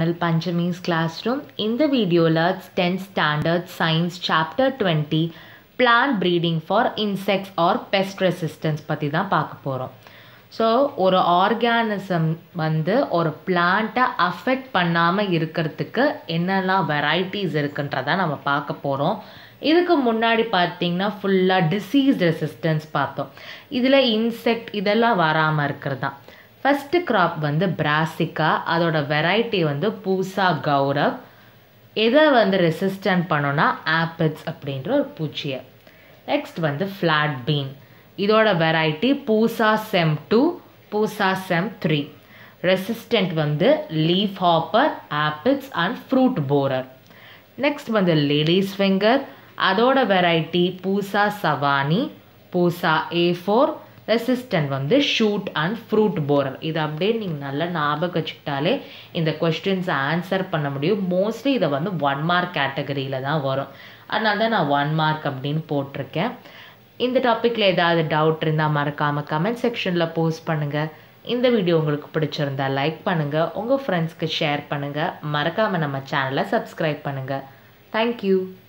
channel பஞ்சமிஸ் class classroom இந்த வீடியோவில் tenth standard science chapter twenty plant breeding for insects or pest resistance பற்றி தான் பார்க்க போகிறோம் ஸோ ஒரு ஆர்கானிசம் வந்து ஒரு பிளான்ட்டை அஃபெக்ட் பண்ணாமல் இருக்கிறதுக்கு என்னெல்லாம் வெரைட்டிஸ் இருக்குன்றதை நம்ம பார்க்க போகிறோம் இதுக்கு முன்னாடி பார்த்தீங்கன்னா ஃபுல்லாக டிசீஸ் ரெசிஸ்டன்ஸ் பார்த்தோம் இதில் இன்செக்ட் இதெல்லாம் வராமல் இருக்கிறது தான் ஃபஸ்ட்டு க்ராப் வந்து பிராசிகா அதோட வெரைட்டி வந்து பூசா கௌரவ் எதை வந்து ரெசிஸ்டன்ட் பண்ணோன்னா ஆப்பிட்ஸ் அப்படின்ற ஒரு பூச்சியை நெக்ஸ்ட் வந்து ஃப்ளாட் பீன் இதோட variety Pusa Sem two Pusa Sem three resistant வந்து leaf hopper apples and fruit borer next வந்து லேடிஸ் ஃபிங்கர் அதோட variety Pusa Sawani Pusa A four resistant வந்து ஷூட் அண்ட் ஃப்ரூட் போரர் இது அப்படியே நீங்கள் நல்லா ஞாபகம் வச்சுக்கிட்டாலே இந்த கொஸ்டின்ஸை ஆன்சர் பண்ண முடியும் மோஸ்ட்லி இதை வந்து ஒன் மார்க் கேட்டகரியில் தான் வரும் அதனால தான் நான் ஒன் மார்க் அப்படின்னு போட்டிருக்கேன் இந்த டாப்பிக்கில் ஏதாவது டவுட் இருந்தால் மறக்காமல் கமெண்ட் செக்ஷனில் போஸ்ட் பண்ணுங்கள் இந்த வீடியோ உங்களுக்கு பிடிச்சிருந்தா லைக் பண்ணுங்கள் உங்கள் ஃப்ரெண்ட்ஸ்க்கு ஷேர் பண்ணுங்கள் மறக்காமல் நம்ம சேனலை சப்ஸ்கிரைப் பண்ணுங்கள் தேங்க்யூ